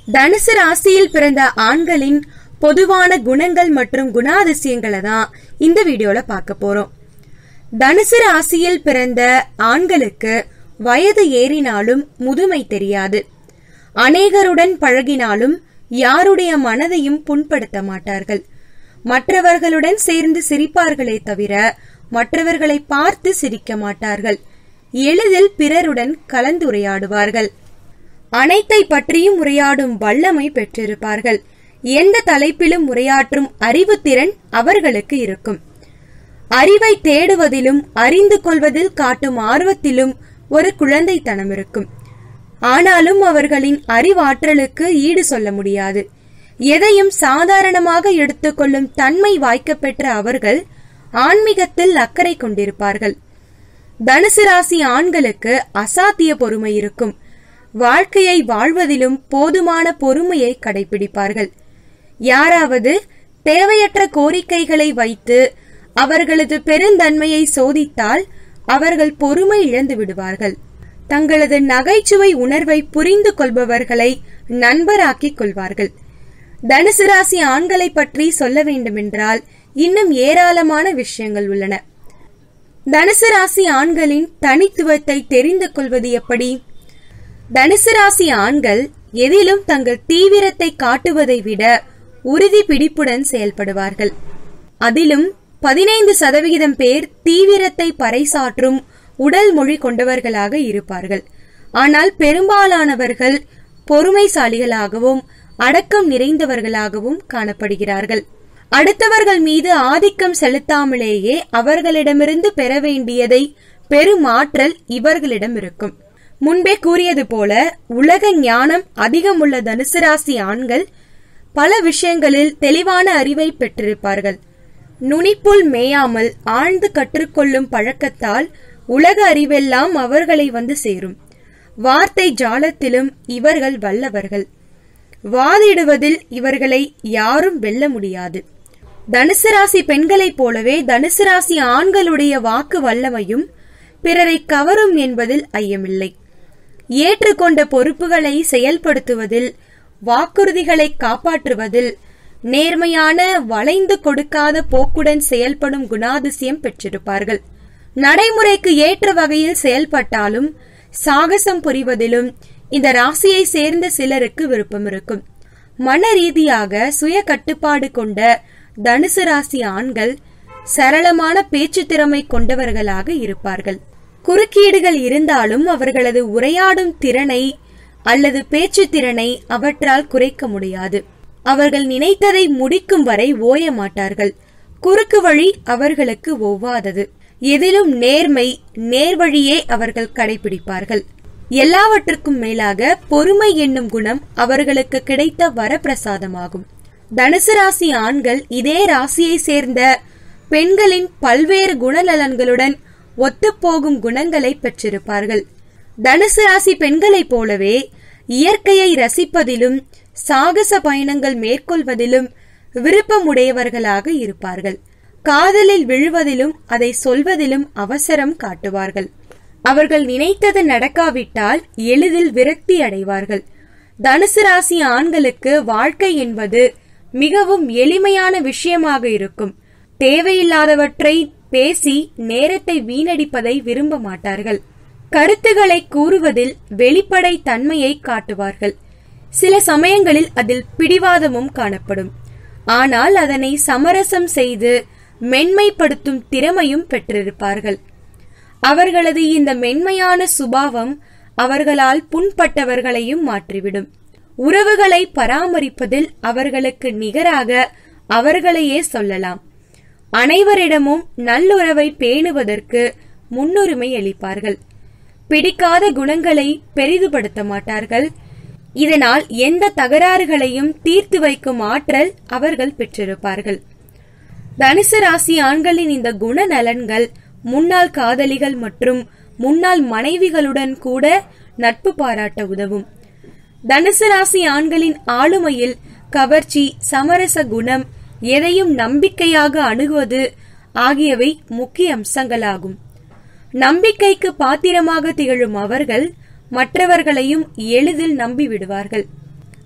தனுசு ராசியில் பிறந்த ஆண்களின் பொதுவான குணங்கள் மற்றும் குணாதிசயங்களை தான் இந்த வீடியோல பார்க்க போறோம் தனுசு ராசியில் பிறந்த ஆண்களுக்கு வயது ஏறினாலும் முதுமை தெரியாது அநேகருடன் பழகினாலும் யாருடைய மனதையும் புண்படுத்த மாட்டார்கள் மற்றவர்களுடன் சேர்ந்து சிரிப்பார்களே தவிர மற்றவர்களை பார்த்து சிரிக்க மாட்டார்கள் எளிதில் பிறருடன் கலந்துரையாடுவார்கள் அனைத்தை பற்றியும் உரையாடும் வல்லமை பெற்றிருப்பார்கள் எந்த தலைப்பிலும் உரையாற்றும் அறிவுத்திறன் அவர்களுக்கு இருக்கும் அறிவை தேடுவதிலும் அறிந்து கொள்வதில் காட்டும் ஆர்வத்திலும் ஒரு குழந்தைத்தனம் இருக்கும் ஆனாலும் அவர்களின் அறிவாற்றலுக்கு ஈடு சொல்ல முடியாது எதையும் சாதாரணமாக எடுத்துக்கொள்ளும் தன்மை வாய்க்கப்பெற்ற அவர்கள் ஆன்மீகத்தில் அக்கறை கொண்டிருப்பார்கள் தனுசு ராசி ஆண்களுக்கு அசாத்திய பொறுமை இருக்கும் வாழ்க்கையை வாழ்வதிலும் போதுமான பொறுமையை கடைபிடிப்பார்கள் யாராவது தேவையற்ற கோரிக்கைகளை வைத்து அவர்களது பெருந்தன்மையை சோதித்தால் அவர்கள் பொறுமை இழந்து விடுவார்கள் தங்களது நகைச்சுவை உணர்வை புரிந்து கொள்பவர்களை நண்பராக்கிக் கொள்வார்கள் தனுசு ராசி ஆண்களை பற்றி சொல்ல வேண்டுமென்றால் இன்னும் ஏராளமான விஷயங்கள் உள்ளன தனுசு ராசி ஆண்களின் தனித்துவத்தை தெரிந்து கொள்வது எப்படி தனுசு ராசி ஆண்கள் எதிலும் தங்கள் தீவிரத்தை காட்டுவதை விட உறுதி பிடிப்புடன் செயல்படுவார்கள் அதிலும் பதினைந்து சதவிகிதம் பேர் தீவிரத்தை பறைசாற்றும் உடல் மொழி கொண்டவர்களாக இருப்பார்கள் ஆனால் பெரும்பாலானவர்கள் பொறுமைசாலிகளாகவும் அடக்கம் நிறைந்தவர்களாகவும் காணப்படுகிறார்கள் அடுத்தவர்கள் மீது ஆதிக்கம் செலுத்தாமலேயே அவர்களிடமிருந்து பெற வேண்டியதை பெருமாற்றல் இவர்களிடம் இருக்கும் முன்பே கூறியது போல உலக ஞானம் அதிகமுள்ள தனுசு ராசி ஆண்கள் பல விஷயங்களில் தெளிவான அறிவை பெற்றிருப்பார்கள் நுனிப்புல் மேயாமல் ஆழ்ந்து கற்றுக்கொள்ளும் பழக்கத்தால் உலக அறிவெல்லாம் அவர்களை வந்து சேரும் வார்த்தை ஜாலத்திலும் இவர்கள் வல்லவர்கள் வாதிடுவதில் இவர்களை யாரும் வெல்ல முடியாது தனுசு ராசி பெண்களைப் போலவே தனுசு ராசி ஆண்களுடைய வாக்கு வல்லமையும் பிறரை கவரும் என்பதில் ஐயமில்லை ஏற்றுக்கொண்ட பொறுப்புகளை செயல்படுத்துவதில் வாக்குறுதிகளை காப்பாற்றுவதில் நேர்மையான வளைந்து கொடுக்காத போக்குடன் செயல்படும் குணாதிசயம் பெற்றிருப்பார்கள் நடைமுறைக்கு ஏற்ற வகையில் செயல்பட்டாலும் சாகசம் புரிவதிலும் இந்த ராசியை சேர்ந்த சிலருக்கு விருப்பம் இருக்கும் மன ரீதியாக சுய கட்டுப்பாடு கொண்ட தனுசு ராசி ஆண்கள் சரளமான பேச்சு திறமை கொண்டவர்களாக இருப்பார்கள் குறுக்கீடுகள் இருந்தாலும் அவர்களது உரையாடும் திறனை அல்லது பேச்சு திறனை அவற்றால் குறைக்க முடியாது அவர்கள் நினைத்ததை முடிக்கும் வரை ஓய மாட்டார்கள் குறுக்கு வழி அவர்களுக்கு ஒவ்வாதது எதிலும் நேர்மை நேர்வழியே அவர்கள் கடைபிடிப்பார்கள் எல்லாவற்றுக்கும் மேலாக பொறுமை என்னும் குணம் அவர்களுக்கு கிடைத்த வரப்பிரசாதமாகும் தனுசு ராசி ஆண்கள் இதே ராசியை சேர்ந்த பெண்களின் பல்வேறு குணநலன்களுடன் ஒத்துப்போகும் குணங்களை பெற்றிருப்பார்கள் தனுசு ராசி பெண்களைப் போலவே இயற்கையை ரசிப்பதிலும் சாகச பயணங்கள் மேற்கொள்வதிலும் விருப்பமுடையவர்களாக இருப்பார்கள் காதலில் விழுவதிலும் அதை சொல்வதிலும் அவசரம் காட்டுவார்கள் அவர்கள் நினைத்தது நடக்காவிட்டால் எளிதில் விரக்தி அடைவார்கள் தனுசு ராசி ஆண்களுக்கு வாழ்க்கை என்பது மிகவும் எளிமையான விஷயமாக இருக்கும் தேவையில்லாதவற்றை பேசி நேரத்தை வீணடிப்பதை விரும்ப மாட்டார்கள் கருத்துக்களை கூறுவதில் வெளிப்படை தன்மையை காட்டுவார்கள் சில சமயங்களில் அதில் பிடிவாதமும் காணப்படும் ஆனால் அதனை சமரசம் செய்து மென்மைப்படுத்தும் திறமையும் பெற்றிருப்பார்கள் அவர்களது இந்த மென்மையான சுபாவம் அவர்களால் புண்பட்டவர்களையும் மாற்றிவிடும் உறவுகளை பராமரிப்பதில் அவர்களுக்கு நிகராக அவர்களையே சொல்லலாம் அனைவரிடமும் நல்லுறவை பேணுவதற்கு முன்னுரிமை அளிப்பார்கள் பிடிக்காத குணங்களை பெரிதுபடுத்த மாட்டார்கள் இதனால் எந்த தகராறுகளையும் தீர்த்து வைக்கும் ஆற்றல் அவர்கள் பெற்றிருப்பார்கள் தனுசு ராசி ஆண்களின் இந்த குணநலன்கள் முன்னாள் காதலிகள் மற்றும் முன்னாள் மனைவிகளுடன் கூட நட்பு பாராட்ட உதவும் தனுசு ராசி ஆண்களின் ஆளுமையில் கவர்ச்சி சமரச குணம் எதையும் நம்பிக்கையாக அணுகுவது ஆகியவை முக்கிய அம்சங்களாகும் நம்பிக்கைக்கு பாத்திரமாக திகழும் அவர்கள் மற்றவர்களையும் எளிதில் நம்பி விடுவார்கள்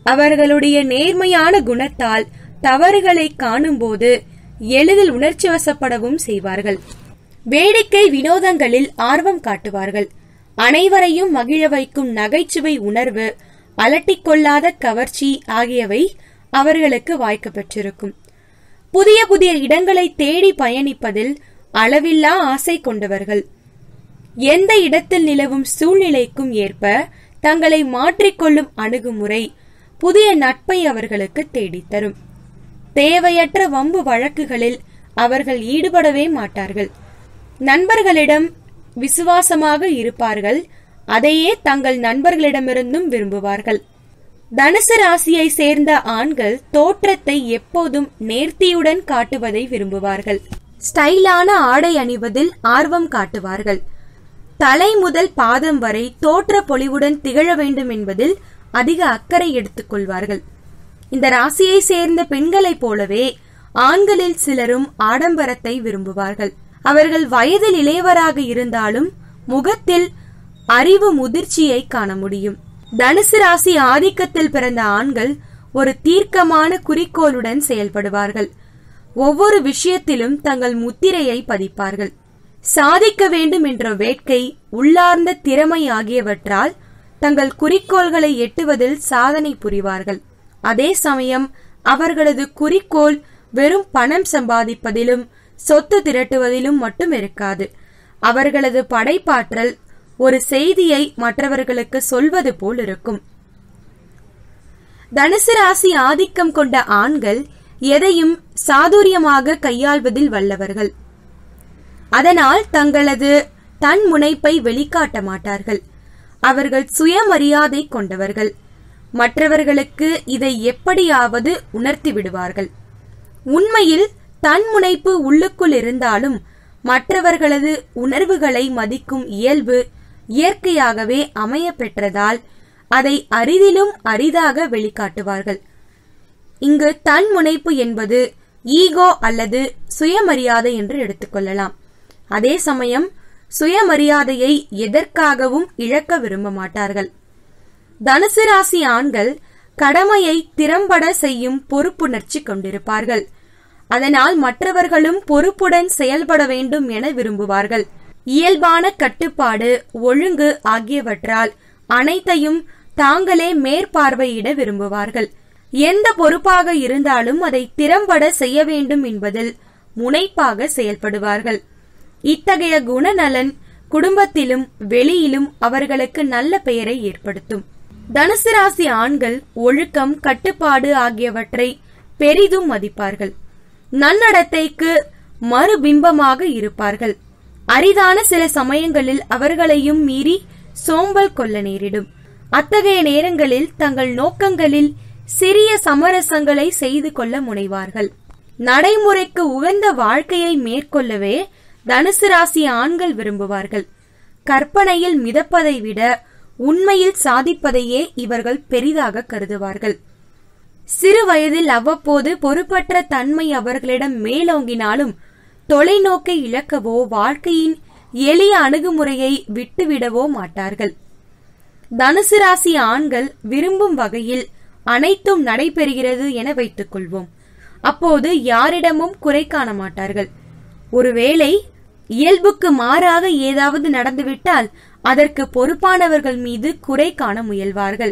அவர்களுடைய நேர்மையான குணத்தால் தவறுகளை காணும்போது எளிதில் உணர்ச்சி வசப்படவும் செய்வார்கள் வேடிக்கை வினோதங்களில் ஆர்வம் காட்டுவார்கள் அனைவரையும் மகிழ வைக்கும் நகைச்சுவை உணர்வு அலட்டிக்கொள்ளாத கவர்ச்சி ஆகியவை அவர்களுக்கு வாய்க்க பெற்றிருக்கும் புதிய புதிய இடங்களை தேடி பயணிப்பதில் அளவில்லா ஆசை கொண்டவர்கள் எந்த இடத்தில் நிலவும் சூழ்நிலைக்கும் ஏற்ப தங்களை மாற்றிக்கொள்ளும் அணுகுமுறை புதிய நட்பை அவர்களுக்கு தேடித்தரும் தேவையற்ற வம்பு வழக்குகளில் அவர்கள் ஈடுபடவே மாட்டார்கள் நண்பர்களிடம் விசுவாசமாக இருப்பார்கள் அதையே தங்கள் நண்பர்களிடமிருந்தும் விரும்புவார்கள் தனுசு ராசியை சேர்ந்த ஆண்கள் தோற்றத்தை எப்போதும் நேர்த்தியுடன் காட்டுவதை விரும்புவார்கள் ஸ்டைலான ஆடை அணிவதில் ஆர்வம் காட்டுவார்கள் தலை முதல் பாதம் வரை தோற்ற பொலிவுடன் திகழ வேண்டும் என்பதில் அதிக அக்கறை எடுத்துக் கொள்வார்கள் இந்த ராசியை சேர்ந்த பெண்களைப் போலவே ஆண்களில் சிலரும் ஆடம்பரத்தை விரும்புவார்கள் அவர்கள் வயதில் இளையவராக இருந்தாலும் முகத்தில் அறிவு முதிர்ச்சியை காண முடியும் தனுசு ராசி ஆதிக்கத்தில் பிறந்த ஆண்கள் ஒரு தீர்க்கமான குறிக்கோளுடன் செயல்படுவார்கள் ஒவ்வொரு விஷயத்திலும் தங்கள் முத்திரையை பதிப்பார்கள் சாதிக்க வேண்டும் என்ற வேட்கை உள்ளார்ந்த திறமை ஆகியவற்றால் தங்கள் குறிக்கோள்களை எட்டுவதில் சாதனை புரிவார்கள் அதே சமயம் அவர்களது குறிக்கோள் வெறும் பணம் சம்பாதிப்பதிலும் சொத்து திரட்டுவதிலும் மட்டும் இருக்காது அவர்களது படைப்பாற்றல் ஒரு செய்தியை மற்றவர்களுக்கு சொல்வது போல் இருக்கும் தனுசு ராசி ஆதிக்கம் கொண்ட ஆண்கள் எதையும் சாதுரியமாக கையாள்வதில் வல்லவர்கள் அதனால் தங்களது தன் முனைப்பை வெளிக்காட்ட மாட்டார்கள் அவர்கள் சுயமரியாதை கொண்டவர்கள் மற்றவர்களுக்கு இதை எப்படியாவது உணர்த்தி விடுவார்கள் உண்மையில் தன் முனைப்பு உள்ளுக்குள் இருந்தாலும் மற்றவர்களது உணர்வுகளை மதிக்கும் இயல்பு இயற்கையாகவே அமைய பெற்றதால் அதை அரிதிலும் அரிதாக வெளிக்காட்டுவார்கள் இங்கு தன் முனைப்பு என்பது ஈகோ அல்லது சுயமரியாதை என்று எடுத்துக்கொள்ளலாம் அதே சமயம் சுயமரியாதையை எதற்காகவும் இழக்க விரும்ப மாட்டார்கள் தனுசு ராசி ஆண்கள் கடமையை திறம்பட செய்யும் பொறுப்புணர்ச்சி கொண்டிருப்பார்கள் அதனால் மற்றவர்களும் பொறுப்புடன் செயல்பட வேண்டும் என விரும்புவார்கள் இயல்பான கட்டுப்பாடு ஒழுங்கு ஆகியவற்றால் அனைத்தையும் தாங்களே மேற்பார்வையிட விரும்புவார்கள் எந்த பொறுப்பாக இருந்தாலும் அதை திறம்பட செய்ய வேண்டும் என்பதில் முனைப்பாக செயல்படுவார்கள் இத்தகைய குணநலன் குடும்பத்திலும் வெளியிலும் அவர்களுக்கு நல்ல பெயரை ஏற்படுத்தும் தனுசு ராசி ஆண்கள் ஒழுக்கம் கட்டுப்பாடு ஆகியவற்றை பெரிதும் மதிப்பார்கள் நன்னடத்தைக்கு மறுபிம்பமாக இருப்பார்கள் அரிதான சில சமயங்களில் அவர்களையும் மீறி சோம்பல் கொள்ள நேரிடும் அத்தகைய நேரங்களில் தங்கள் நோக்கங்களில் சிறிய சமரசங்களை செய்து கொள்ள முனைவார்கள் நடைமுறைக்கு உகந்த வாழ்க்கையை மேற்கொள்ளவே தனுசு ராசி ஆண்கள் விரும்புவார்கள் கற்பனையில் மிதப்பதை விட உண்மையில் சாதிப்பதையே இவர்கள் பெரிதாக கருதுவார்கள் சிறு வயதில் அவ்வப்போது பொறுப்பற்ற தன்மை அவர்களிடம் மேலோங்கினாலும் தொலைநோக்கை இழக்கவோ வாழ்க்கையின் எளிய அணுகுமுறையை விட்டுவிடவோ மாட்டார்கள் தனுசு ராசி ஆண்கள் விரும்பும் வகையில் அனைத்தும் நடைபெறுகிறது என வைத்துக் கொள்வோம் அப்போது யாரிடமும் குறை காண மாட்டார்கள் ஒருவேளை இயல்புக்கு மாறாக ஏதாவது நடந்துவிட்டால் அதற்கு பொறுப்பானவர்கள் மீது குறை காண முயல்வார்கள்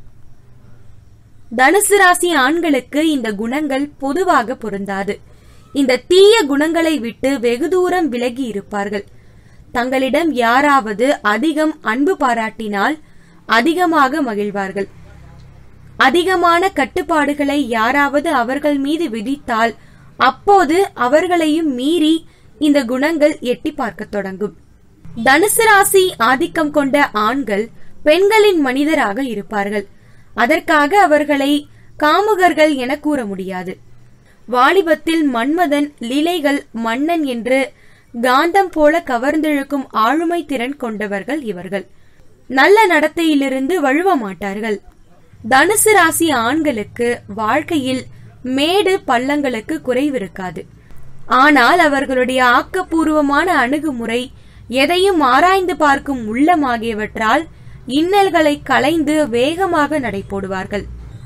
தனுசு ராசி ஆண்களுக்கு இந்த குணங்கள் பொதுவாக பொருந்தாது இந்த தீய குணங்களை விட்டு வெகு தூரம் விலகி இருப்பார்கள் தங்களிடம் யாராவது அதிகம் அன்பு பாராட்டினால் அதிகமாக மகிழ்வார்கள் அதிகமான கட்டுப்பாடுகளை யாராவது அவர்கள் மீது விதித்தால் அப்போது அவர்களையும் மீறி இந்த குணங்கள் எட்டி பார்க்க தொடங்கும் தனுசு ராசி ஆதிக்கம் கொண்ட ஆண்கள் பெண்களின் மனிதராக இருப்பார்கள் அதற்காக அவர்களை காமுகர்கள் என கூற முடியாது வாலிபத்தில் மன்மதன் லீலைகள் மன்னன் என்று காந்தம் போல கவர்ந்திழுக்கும் ஆளுமை திறன் கொண்டவர்கள் இவர்கள் நல்ல நடத்தையிலிருந்து வழுவ மாட்டார்கள் தனுசு ராசி ஆண்களுக்கு வாழ்க்கையில் மேடு பள்ளங்களுக்கு குறைவிருக்காது ஆனால் அவர்களுடைய ஆக்கப்பூர்வமான அணுகுமுறை எதையும் ஆராய்ந்து பார்க்கும் உள்ளம் ஆகியவற்றால் இன்னல்களை களைந்து வேகமாக நடைபோடுவார்கள்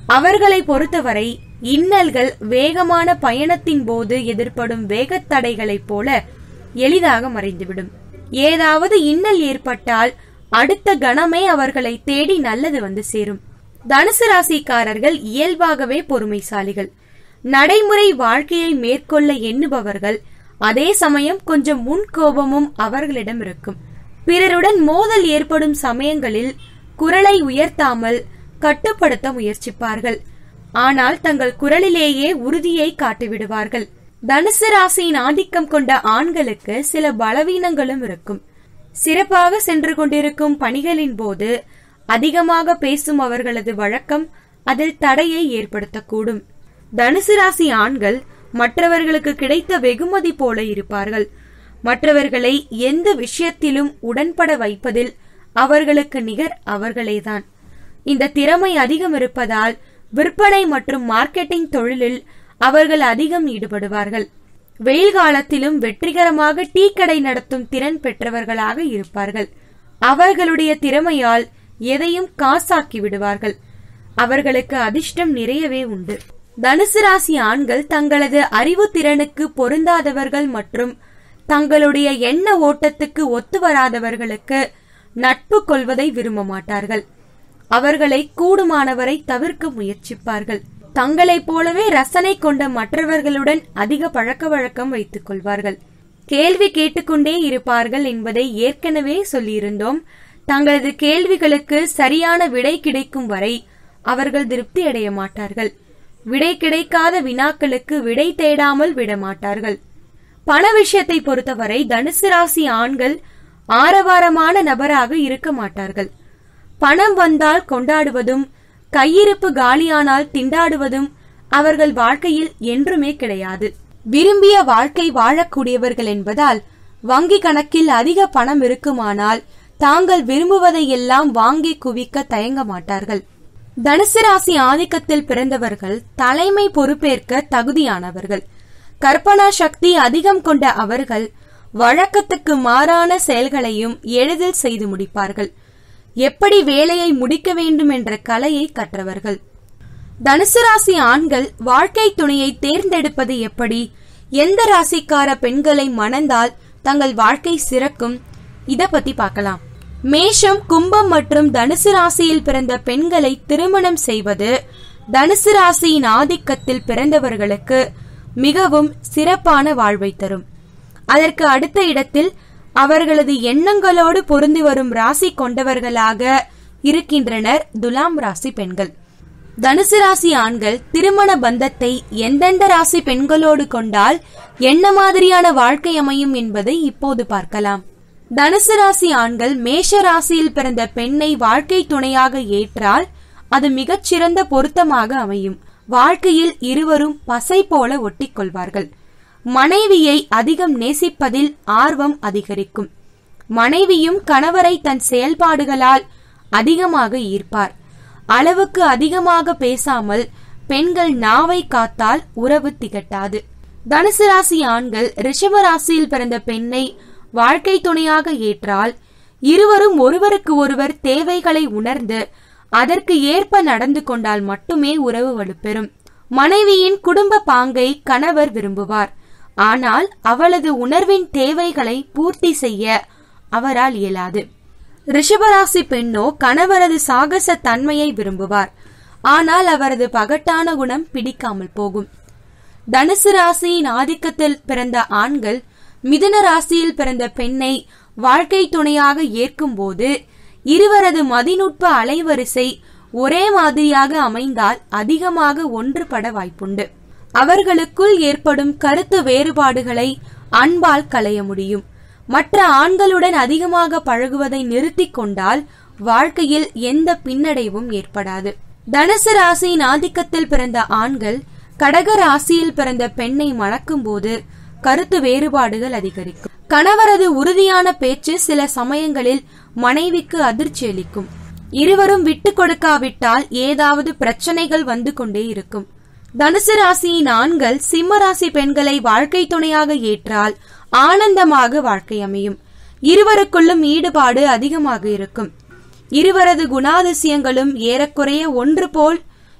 அவர்களை பொறுத்தவரை இன்னல்கள் வேகமான பயணத்தின் போது எதிர்ப்படும் வேகத்தடைகளைப் போல எளிதாக மறைந்துவிடும் ஏதாவது இன்னல் ஏற்பட்டால் அடுத்த கணமே அவர்களை தேடி நல்லது வந்து சேரும் தனுசு ராசிக்காரர்கள் இயல்பாகவே பொறுமைசாலிகள் நடைமுறை வாழ்க்கையை மேற்கொள்ள எண்ணுபவர்கள் அதே சமயம் கொஞ்சம் முன்கோபமும் அவர்களிடம் இருக்கும் பிறருடன் மோதல் ஏற்படும் சமயங்களில் குரலை உயர்த்தாமல் கட்டுப்படுத்த முயற்சிப்பார்கள் ஆனால் தங்கள் குரலிலேயே உறுதியை காட்டிவிடுவார்கள் தனுசு ராசியின் ஆதிக்கம் கொண்ட ஆண்களுக்கு சில பலவீனங்களும் இருக்கும் சிறப்பாக சென்று கொண்டிருக்கும் பணிகளின் போது அதிகமாக பேசும் அவர்களது வழக்கம் அதில் தடையை ஏற்படுத்தக்கூடும் தனுசு ராசி ஆண்கள் மற்றவர்களுக்கு கிடைத்த வெகுமதி போல இருப்பார்கள் மற்றவர்களை எந்த விஷயத்திலும் உடன்பட வைப்பதில் அவர்களுக்கு நிகர் அவர்களேதான் இந்த திறமை அதிகம் இருப்பதால் விற்பனை மற்றும் மார்க்கெட்டிங் தொழிலில் அவர்கள் அதிகம் ஈடுபடுவார்கள் வெயில் காலத்திலும் வெற்றிகரமாக டீ கடை நடத்தும் திறன் பெற்றவர்களாக இருப்பார்கள் அவர்களுடைய திறமையால் எதையும் காசாக்கி விடுவார்கள் அவர்களுக்கு அதிர்ஷ்டம் நிறையவே உண்டு தனுசு ராசி ஆண்கள் தங்களது அறிவு திறனுக்கு பொருந்தாதவர்கள் மற்றும் தங்களுடைய எண்ண ஓட்டத்துக்கு ஒத்து வராதவர்களுக்கு நட்பு கொள்வதை விரும்ப மாட்டார்கள் அவர்களை கூடுமானவரை தவிர்க்க முயற்சிப்பார்கள் தங்களைப் போலவே ரசனை கொண்ட மற்றவர்களுடன் அதிக பழக்க வழக்கம் வைத்துக் கொள்வார்கள் கேள்வி கேட்டுக்கொண்டே இருப்பார்கள் என்பதை ஏற்கனவே சொல்லியிருந்தோம் தங்களது கேள்விகளுக்கு சரியான விடை கிடைக்கும் வரை அவர்கள் திருப்தி அடைய மாட்டார்கள் விடை கிடைக்காத வினாக்களுக்கு விடை தேடாமல் விட மாட்டார்கள் பண விஷயத்தை பொறுத்தவரை தனுசு ராசி ஆண்கள் ஆரவாரமான நபராக இருக்க மாட்டார்கள் பணம் வந்தால் கொண்டாடுவதும் கையிருப்பு காலியானால் திண்டாடுவதும் அவர்கள் வாழ்க்கையில் என்றுமே கிடையாது விரும்பிய வாழ்க்கை வாழக்கூடியவர்கள் என்பதால் வங்கி கணக்கில் அதிக பணம் இருக்குமானால் தாங்கள் விரும்புவதை எல்லாம் வாங்கி குவிக்க தயங்க மாட்டார்கள் தனுசு ராசி ஆதிக்கத்தில் பிறந்தவர்கள் தலைமை பொறுப்பேற்க தகுதியானவர்கள் கற்பனா சக்தி அதிகம் கொண்ட அவர்கள் வழக்கத்துக்கு மாறான செயல்களையும் எளிதில் செய்து முடிப்பார்கள் எப்படி வேலையை முடிக்க வேண்டும் என்ற கலையை கற்றவர்கள் தனுசு ராசி ஆண்கள் வாழ்க்கை துணையை தேர்ந்தெடுப்பது எப்படி எந்த ராசிக்கார பெண்களை மணந்தால் தங்கள் வாழ்க்கை சிறக்கும் இத பத்தி பார்க்கலாம் மேஷம் கும்பம் மற்றும் தனுசு ராசியில் பிறந்த பெண்களை திருமணம் செய்வது தனுசு ராசியின் ஆதிக்கத்தில் பிறந்தவர்களுக்கு மிகவும் சிறப்பான வாழ்வை தரும் அதற்கு அடுத்த இடத்தில் அவர்களது எண்ணங்களோடு பொருந்தி வரும் ராசி கொண்டவர்களாக இருக்கின்றனர் துலாம் ராசி பெண்கள் தனுசு ராசி ஆண்கள் திருமண பந்தத்தை எந்தெந்த ராசி பெண்களோடு கொண்டால் என்ன மாதிரியான வாழ்க்கை அமையும் என்பதை இப்போது பார்க்கலாம் தனுசு ராசி ஆண்கள் மேஷ ராசியில் பிறந்த பெண்ணை வாழ்க்கை துணையாக ஏற்றால் அது மிகச் சிறந்த பொருத்தமாக அமையும் வாழ்க்கையில் இருவரும் பசை போல ஒட்டிக்கொள்வார்கள் மனைவியை அதிகம் நேசிப்பதில் ஆர்வம் அதிகரிக்கும் மனைவியும் கணவரை தன் செயல்பாடுகளால் அதிகமாக ஈர்ப்பார் அளவுக்கு அதிகமாக பேசாமல் பெண்கள் நாவை காத்தால் உறவு திகட்டாது தனுசு ராசி ஆண்கள் ரிஷப ராசியில் பிறந்த பெண்ணை வாழ்க்கை துணையாக ஏற்றால் இருவரும் ஒருவருக்கு ஒருவர் தேவைகளை உணர்ந்து அதற்கு ஏற்ப நடந்து கொண்டால் மட்டுமே உறவு வலுப்பெறும் மனைவியின் குடும்ப பாங்கை கணவர் விரும்புவார் ஆனால் அவளது உணர்வின் தேவைகளை பூர்த்தி செய்ய அவரால் இயலாது ரிஷபராசி பெண்ணோ கணவரது சாகச தன்மையை விரும்புவார் ஆனால் அவரது பகட்டான குணம் பிடிக்காமல் போகும் தனுசு ராசியின் ஆதிக்கத்தில் பிறந்த ஆண்கள் மிதுன ராசியில் பிறந்த பெண்ணை வாழ்க்கை துணையாக ஏற்கும்போது இருவரது மதிநுட்ப அலைவரிசை ஒரே மாதிரியாக அமைந்தால் அதிகமாக ஒன்றுபட வாய்ப்புண்டு அவர்களுக்குள் ஏற்படும் கருத்து வேறுபாடுகளை அன்பால் களைய முடியும் மற்ற ஆண்களுடன் அதிகமாக பழகுவதை நிறுத்திக் கொண்டால் வாழ்க்கையில் எந்த பின்னடைவும் ஏற்படாது தனுசு ராசியின் ஆதிக்கத்தில் பிறந்த ஆண்கள் கடக ராசியில் பிறந்த பெண்ணை மணக்கும் போது கருத்து வேறுபாடுகள் அதிகரிக்கும் கணவரது உறுதியான பேச்சு சில சமயங்களில் மனைவிக்கு அதிர்ச்சி அளிக்கும் இருவரும் விட்டு கொடுக்காவிட்டால் ஏதாவது பிரச்சனைகள் வந்து கொண்டே இருக்கும் தனுசு ராசியின் ஆண்கள் சிம்ம ராசி பெண்களை வாழ்க்கை துணையாக ஏற்றால் ஆனந்தமாக வாழ்க்கை அமையும் இருவருக்குள்ளும் ஈடுபாடு அதிகமாக இருக்கும் இருவரது குணாதிசயங்களும் ஏறக்குறைய ஒன்று போல்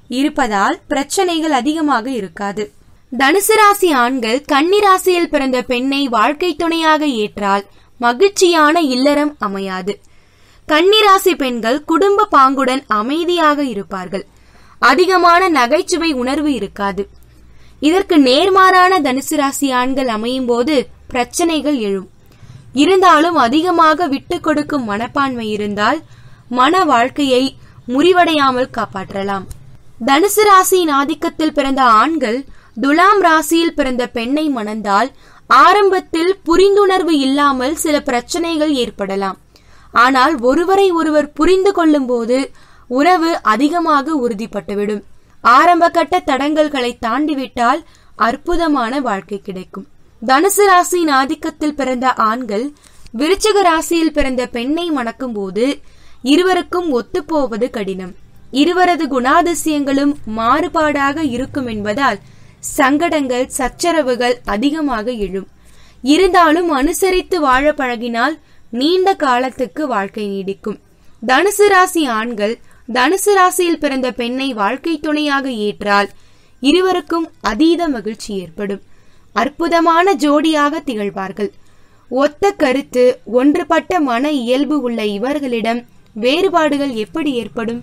இருப்பதால் பிரச்சனைகள் அதிகமாக இருக்காது தனுசு ராசி ஆண்கள் கன்னி ராசியில் பிறந்த பெண்ணை வாழ்க்கை துணையாக ஏற்றால் மகிழ்ச்சியான இல்லறம் அமையாது கன்னிராசி பெண்கள் குடும்ப பாங்குடன் அமைதியாக இருப்பார்கள் அதிகமான நகைச்சுவை உணர்வு இருக்காது இதற்கு நேர்மாறான தனுசு ராசி ஆண்கள் அமையும் போது பிரச்சனைகள் எழும் இருந்தாலும் அதிகமாக விட்டு கொடுக்கும் மனப்பான்மை இருந்தால் மன வாழ்க்கையை முறிவடையாமல் காப்பாற்றலாம் தனுசு ராசியின் ஆதிக்கத்தில் பிறந்த ஆண்கள் துலாம் ராசியில் பிறந்த பெண்ணை மணந்தால் ஆரம்பத்தில் புரிந்துணர்வு இல்லாமல் சில பிரச்சனைகள் ஏற்படலாம் ஆனால் ஒருவரை ஒருவர் புரிந்து கொள்ளும் போது உறவு அதிகமாக உறுதிப்பட்டுவிடும் ஆரம்ப கட்ட தடங்கல்களை தாண்டிவிட்டால் அற்புதமான வாழ்க்கை கிடைக்கும் தனுசு ராசியின் ஆதிக்கத்தில் பிறந்த ஆண்கள் விருச்சிக ராசியில் பிறந்த பெண்ணை மணக்கும் போது இருவருக்கும் ஒத்துப்போவது கடினம் இருவரது குணாதிசயங்களும் மாறுபாடாக இருக்கும் என்பதால் சங்கடங்கள் சச்சரவுகள் அதிகமாக எழும் இருந்தாலும் அனுசரித்து வாழ பழகினால் நீண்ட காலத்துக்கு வாழ்க்கை நீடிக்கும் தனுசு ராசி ஆண்கள் தனுசு ராசியில் பிறந்த பெண்ணை வாழ்க்கை துணையாக ஏற்றால் இருவருக்கும் அதீத மகிழ்ச்சி ஏற்படும் அற்புதமான ஜோடியாக திகழ்வார்கள் ஒத்த கருத்து ஒன்றுபட்ட மன இயல்பு உள்ள இவர்களிடம் வேறுபாடுகள் எப்படி ஏற்படும்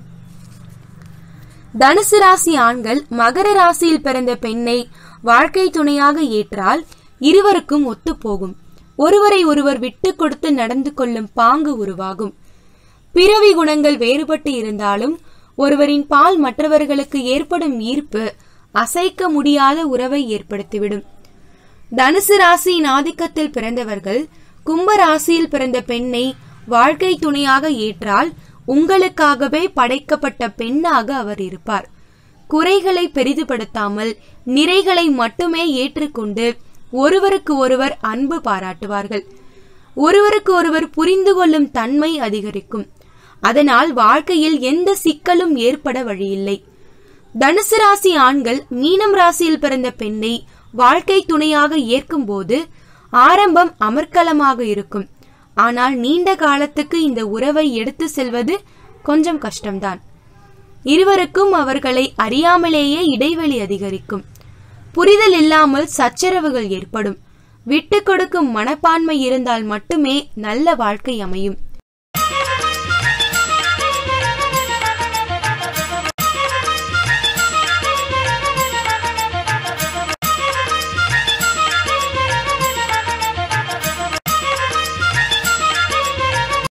தனுசு ராசி ஆண்கள் மகர ராசியில் பிறந்த பெண்ணை வாழ்க்கை துணையாக ஏற்றால் இருவருக்கும் ஒத்துப்போகும் ஒருவரை ஒருவர் விட்டு கொடுத்து நடந்து கொள்ளும் பாங்கு உருவாகும் பிறவி குணங்கள் வேறுபட்டு இருந்தாலும் ஒருவரின் பால் மற்றவர்களுக்கு ஏற்படும் ஈர்ப்பு அசைக்க முடியாத உறவை ஏற்படுத்திவிடும் தனுசு ராசியின் ஆதிக்கத்தில் பிறந்தவர்கள் கும்ப ராசியில் பிறந்த பெண்ணை வாழ்க்கை துணையாக ஏற்றால் உங்களுக்காகவே படைக்கப்பட்ட பெண்ணாக அவர் இருப்பார் குறைகளை பெரிதுபடுத்தாமல் நிறைகளை மட்டுமே ஏற்றுக்கொண்டு ஒருவருக்கு ஒருவர் அன்பு பாராட்டுவார்கள் ஒருவருக்கு ஒருவர் புரிந்து கொள்ளும் தன்மை அதிகரிக்கும் அதனால் வாழ்க்கையில் எந்த சிக்கலும் ஏற்பட வழியில்லை தனுசு ராசி ஆண்கள் மீனம் ராசியில் பிறந்த பெண்ணை வாழ்க்கை துணையாக ஏற்கும் போது ஆரம்பம் அமர்க்கலமாக இருக்கும் ஆனால் நீண்ட காலத்துக்கு இந்த உறவை எடுத்து செல்வது கொஞ்சம் கஷ்டம்தான் இருவருக்கும் அவர்களை அறியாமலேயே இடைவெளி அதிகரிக்கும் புரிதல் இல்லாமல் சச்சரவுகள் ஏற்படும் விட்டு கொடுக்கும் மனப்பான்மை இருந்தால் மட்டுமே நல்ல வாழ்க்கை அமையும்